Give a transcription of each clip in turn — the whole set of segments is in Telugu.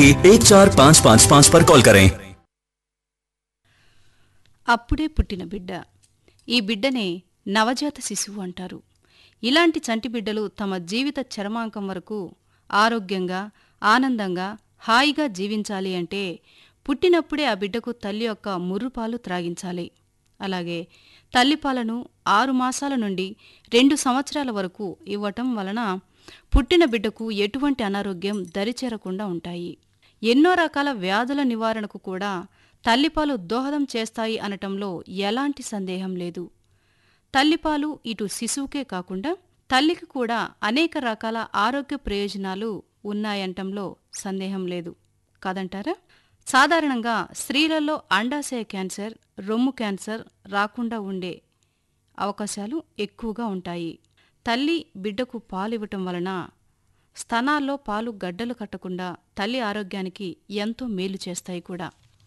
एक चार पाँच पाँच पाँच पर कॉल करें అప్పుడే పుట్టిన బిడ్డ ఈ బిడ్డనే నవజాత శిశువు అంటారు ఇలాంటి చంటి బిడ్డలు తమ జీవిత చరమాంకం వరకు ఆరోగ్యంగా ఆనందంగా హాయిగా జీవించాలి అంటే పుట్టినప్పుడే ఆ బిడ్డకు తల్లి యొక్క ముర్రుపాలు త్రాగించాలి అలాగే తల్లిపాలను ఆరు మాసాల నుండి రెండు సంవత్సరాల వరకు ఇవ్వటం వలన పుట్టిన బిడ్డకు ఎటువంటి అనారోగ్యం దరిచేరకుండా ఉంటాయి ఎన్నో రకాల వ్యాధుల నివారణకు కూడా తల్లిపాలు దోహదం చేస్తాయి అనటంలో ఎలాంటి సందేహం లేదు తల్లిపాలు ఇటు శిశువుకే కాకుండా తల్లికి కూడా అనేక రకాల ఆరోగ్య ప్రయోజనాలు ఉన్నాయంటంలో సందేహం లేదు కాదంటారా సాధారణంగా స్త్రీలలో అండాశయ క్యాన్సర్ రొమ్ము క్యాన్సర్ రాకుండా ఉండే అవకాశాలు ఎక్కువగా ఉంటాయి తల్లి బిడ్డకు పాలివ్వటం వలన స్తనాల్లో పాలు గడ్డలు కట్టకుండా తల్లి ఆరోగ్యానికి ఎంతో మేలు చేస్తాయి కూడా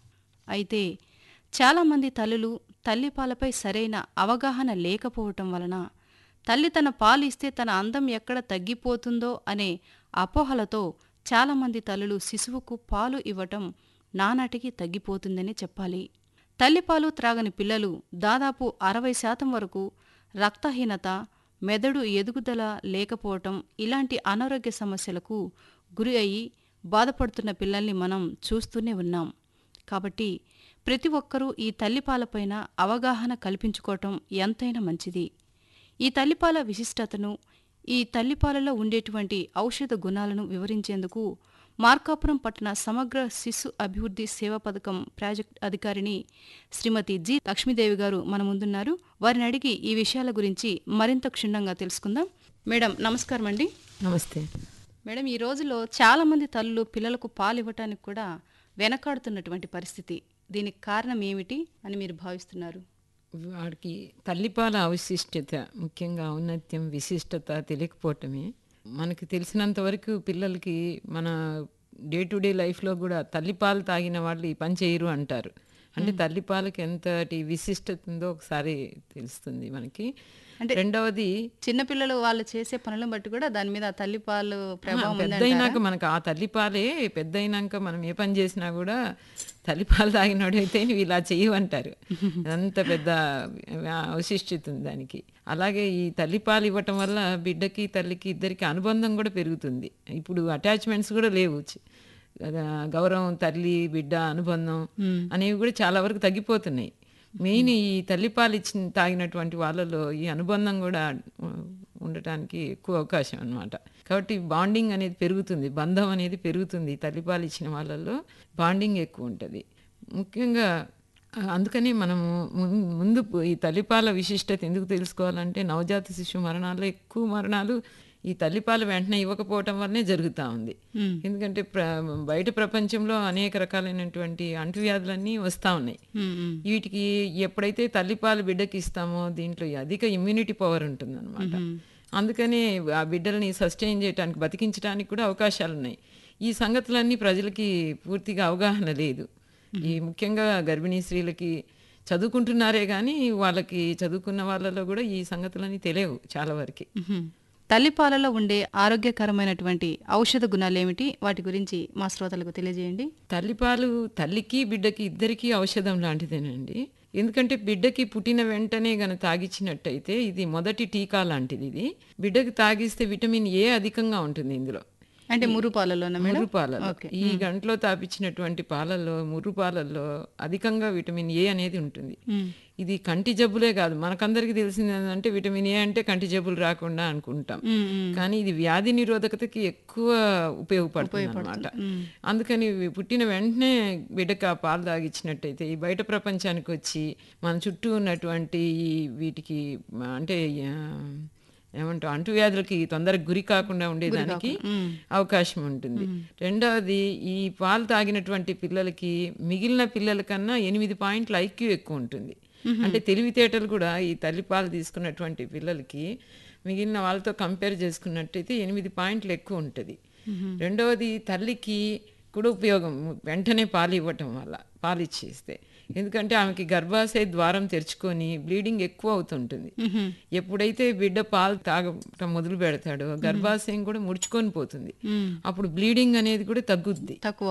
అయితే చాలామంది తల్లులు తల్లిపాలపై సరైన అవగాహన లేకపోవటం వలన తల్లి తన పాలు ఇస్తే తన అందం ఎక్కడ తగ్గిపోతుందో అనే అపోహలతో చాలామంది తల్లులు శిశువుకు పాలు ఇవ్వటం నానాటికి తగ్గిపోతుందని చెప్పాలి తల్లిపాలు త్రాగని పిల్లలు దాదాపు అరవై శాతం వరకు రక్తహీనత మెదడు ఎదుగుదల లేకపోవటం ఇలాంటి అనారోగ్య సమస్యలకు గురి అయి బాధపడుతున్న పిల్లల్ని మనం చూస్తూనే ఉన్నాం కాబట్టి ప్రతి ఒక్కరూ ఈ తల్లిపాలపైన అవగాహన కల్పించుకోవటం ఎంతైనా మంచిది ఈ తల్లిపాల విశిష్టతను ఈ తల్లిపాలలో ఉండేటువంటి ఔషధ గుణాలను వివరించేందుకు మార్కాపురం పట్టణ సమగ్ర శిశు అభివృద్ధి సేవా పథకం ప్రాజెక్ట్ అధికారిని శ్రీమతి జి లక్ష్మీదేవి గారు మన ముందున్నారు వారిని అడిగి ఈ విషయాల గురించి మరింత క్షుణ్ణంగా తెలుసుకుందాం మేడం నమస్కారం అండి నమస్తే మేడం ఈ రోజులో చాలా మంది తల్లులు పిల్లలకు పాలు ఇవ్వటానికి కూడా వెనకాడుతున్నటువంటి పరిస్థితి దీనికి కారణం ఏమిటి అని మీరు భావిస్తున్నారు వాడికి తల్లిపాల అవశిష్టత ముఖ్యంగా ఔన్నత్యం విశిష్టత తెలియకపోవటమే మనకి తెలిసినంత వరకు పిల్లలకి మన డే టు డే లైఫ్లో కూడా తల్లిపాలు తాగిన వాళ్ళు ఈ పని చేయరు అంటారు అంటే తల్లిపాలకి ఎంతటి విశిష్టత ఉందో ఒకసారి తెలుస్తుంది మనకి అంటే రెండవది చిన్నపిల్లలు వాళ్ళు చేసే పనులను బట్టి కూడా దాని మీద ఆ తల్లిపాలు ప్రభావం పెద్ద ఉందంటారా? అయినాక మనకు ఆ తల్లిపాలే పెద్ద అయినాక మనం ఏ పని చేసినా కూడా తల్లిపాలు తాగినోడైతే నువ్వు ఇలా చెయ్యవంటారు అంత పెద్ద అవశిష్టత ఉంది దానికి అలాగే ఈ తల్లిపాలు ఇవ్వటం వల్ల బిడ్డకి తల్లికి ఇద్దరికి అనుబంధం కూడా పెరుగుతుంది ఇప్పుడు అటాచ్మెంట్స్ కూడా లేవు చి- ఆ, గౌరవం తల్లి బిడ్డ అనుబంధం అనేవి కూడా చాలా వరకు తగ్గిపోతున్నాయి మెయిన్ ఈ తల్లిపాలు ఇచ్చిన తాగినటువంటి వాళ్ళలో ఈ అనుబంధం కూడా ఉ, ఉండటానికి ఎక్కువ అవకాశం అన్నమాట కాబట్టి బాండింగ్ అనేది పెరుగుతుంది బంధం అనేది పెరుగుతుంది తల్లిపాలు ఇచ్చిన వాళ్ళల్లో బాండింగ్ ఎక్కువ ఉంటుంది ముఖ్యంగా ఆ, అందుకని మనము ముం- ముందు ఈ తల్లిపాల విశిష్టత ఎందుకు తెలుసుకోవాలంటే నవజాత శిశు మరణాల్లో ఎక్కువ మరణాలు ఈ తల్లిపాలు వెంటనే ఇవ్వకపోవటం వల్లనే జరుగుతూ ఉంది ఎందుకంటే ప్ర బయట ప్రపంచంలో అనేక రకాలైనటువంటి అంటువ్యాధులన్నీ వస్తూ ఉన్నాయి ఉమ్, ఉమ్. వీటికి ఎప్పుడైతే తల్లిపాలు బిడ్డకి ఇస్తామో దీంట్లో ఈ అధిక ఇమ్యూనిటీ పవర్ ఉంటుందన్నమాట అందుకనే ఆ బిడ్డల్ని సస్టైన్ చేయడానికి బతికించడానికి కూడా అవకాశాలు ఉన్నాయి ఈ సంగతులన్నీ ప్రజలకి పూర్తిగా అవగాహన లేదు ఈ ముఖ్యంగా గర్భిణీ స్త్రీలకి చదువుకుంటున్నారే కానీ వాళ్ళకి చదువుకున్న వాళ్ళలో కూడా ఈ సంగతులన్నీ తెలియవు చాలా వరకు ఉహుం. తల్లిపాలలో ఉండే ఆరోగ్యకరమైనటువంటి ఔషధ గుణాలేమిటి వాటి గురించి మా శ్రోతలకు తెలియజేయండి తల్లిపాలు తల్లికి బిడ్డకి ఇద్దరికీ ఔషధం లాంటిదేనండి ఎందుకంటే బిడ్డకి పుట్టిన వెంటనే గన తాగిచ్చినట్టయితే ఇది మొదటి టీకా లాంటిది ఇది బిడ్డకి తాగిస్తే విటమిన్ ఏ అధికంగా ఉంటుంది ఇందులో అంటే మురు పాలలోనా మేడం ముర్రు పాలలో ఓకే. ఈ గంటలో తాపించినటువంటి పాలల్లో ముర్రు పాలల్లో అధికంగా విటమిన్ ఏ అనేది ఉంటుంది ఉమ్. ఇది కంటి జబ్బులే కాదు మనకందరికీ తెలిసింది ఏంటంటే విటమిన్ ఏ అంటే కంటి జబ్బులు రాకుండా అనుకుంటాం ఉమ్, ఉమ్. కానీ ఇది వ్యాధి నిరోధకతకి ఎక్కువ ఉపయోగపడుతుంది అనమాట అందుకని ఇవి పుట్టిన వెంటనే బిడ్డకు ఆ పాలు తాగిచ్చినట్టయితే ఈ బయట ప్రపంచానికి వచ్చి మన చుట్టూ ఉన్నటువంటి ఈ వీటికి మ, అంటే ఆ, ఏమంటాం అంటువ్యాధులకి తొందరగా గురి కాకుండా ఉండేదానికి అవకాశం ఉంటుంది రెండవది ఈ పాలు తాగినటువంటి పిల్లలకి మిగిలిన పిల్లల కన్నా ఎనిమిది పాయింట్ల ఐక్యూ ఎక్కువ ఉంటుంది అంటే తెలివితేటలు కూడా ఈ తల్లిపాలు తీసుకున్నటువంటి పిల్లలకి మిగిలిన వాళ్ళతో కంపేర్ చేసుకున్నట్టయితే ఎనిమిది పాయింట్లు ఎక్కువ ఉంటుంది రెండవది తల్లికి కూడా ఉపయోగం వెంటనే పాలు ఇవ్వటం వల్ల పాలు ఇచ్చేస్తే ఎందుకంటే ఆమెకి గర్భాశయ ద్వారం తెరుచుకొని బ్లీడింగ్ ఎక్కువ అవుతుంటుంది ఎప్పుడైతే బిడ్డ పాలు తాగటం మొదలు పెడతాడో గర్భాశయం కూడా ముడుచుకొని పోతుంది అప్పుడు బ్లీడింగ్ అనేది కూడా తగ్గుద్ది తక్కువ